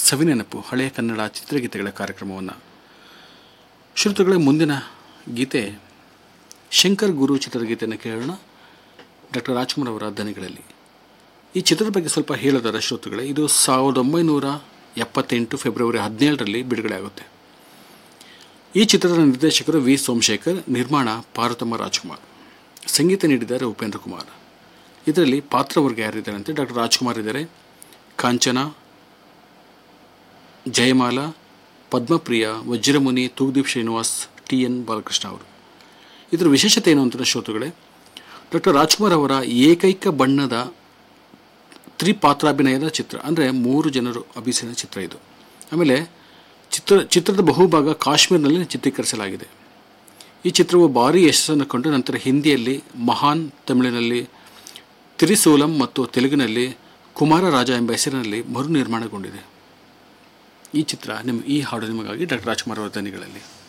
ಸವಿನೆನಪು ಹಳೆಯ ಕನ್ನಡ ಚಿತ್ರಗೀತೆಗಳ ಕಾರ್ಯಕ್ರಮವನ್ನು ಶ್ರೋತೃಗಳೇ ಮುಂದಿನ ಗೀತೆ ಶಂಕರ್ ಗುರು ಚಿತ್ರಗೀತೆಯನ್ನು ಕೇಳೋಣ ಡಾಕ್ಟರ್ ರಾಜ್ಕುಮಾರ್ ಅವರ ದನಿಗಳಲ್ಲಿ ಈ ಚಿತ್ರದ ಬಗ್ಗೆ ಸ್ವಲ್ಪ ಹೇಳೋದರ ಶ್ರೋತೃಗಳೇ ಇದು ಸಾವಿರದ ಒಂಬೈನೂರ ಎಪ್ಪತ್ತೆಂಟು ಫೆಬ್ರವರಿ ಹದಿನೇಳರಲ್ಲಿ ಬಿಡುಗಡೆ ಆಗುತ್ತೆ ಈ ಚಿತ್ರದ ನಿರ್ದೇಶಕರು ವಿ ಸೋಮಶೇಖರ್ ನಿರ್ಮಾಣ ಪಾರ್ವತಮ್ಮ ರಾಜ್ಕುಮಾರ್ ಸಂಗೀತ ನೀಡಿದ್ದಾರೆ ಉಪೇಂದ್ರ ಕುಮಾರ್ ಇದರಲ್ಲಿ ಪಾತ್ರವರ್ಗ ಯಾರಿದ್ದಾರೆ ಅಂತ ಡಾಕ್ಟರ್ ರಾಜ್ಕುಮಾರ್ ಇದ್ದಾರೆ ಕಾಂಚನ ಜಯಮಾಲ ಪದ್ಮಪ್ರಿಯ ವಜ್ರಮುನಿ ತೂಗ್ದೀಪ್ ಶ್ರೀನಿವಾಸ್ ಟಿ ಎನ್ ಬಾಲಕೃಷ್ಣ ಅವರು ಇದರ ವಿಶೇಷತೆ ಏನು ಅಂತ ಶ್ರೋತೃಗಳೇ ಡಾಕ್ಟರ್ ರಾಜ್ಕುಮಾರ್ ಅವರ ಏಕೈಕ ಬಣ್ಣದ ತ್ರಿಪಾತ್ರಾಭಿನಯದ ಚಿತ್ರ ಅಂದರೆ ಮೂರು ಜನರು ಅಭಿನಯ ಚಿತ್ರ ಇದು ಆಮೇಲೆ ಚಿತ್ರ ಚಿತ್ರದ ಬಹುಭಾಗ ಕಾಶ್ಮೀರ್ನಲ್ಲಿ ಚಿತ್ರೀಕರಿಸಲಾಗಿದೆ ಈ ಚಿತ್ರವು ಭಾರೀ ಯಶಸ್ಸನ್ನು ಕಂಡು ನಂತರ ಹಿಂದಿಯಲ್ಲಿ ಮಹಾನ್ ತಮಿಳಿನಲ್ಲಿ ತಿರಿಸೂಲಂ ಮತ್ತು ತೆಲುಗಿನಲ್ಲಿ ಕುಮಾರ ರಾಜ ಎಂಬ ಹೆಸರಿನಲ್ಲಿ ಮರು ನಿರ್ಮಾಣಗೊಂಡಿದೆ ಈ ಚಿತ್ರ ನಿಮ್ಮ ಈ ಹಾಡು ನಿಮಗಾಗಿ ಡಾಕ್ಟರ್ ರಾಜ್ಕುಮಾರ್ ಅವರ ದನಿಗಳಲ್ಲಿ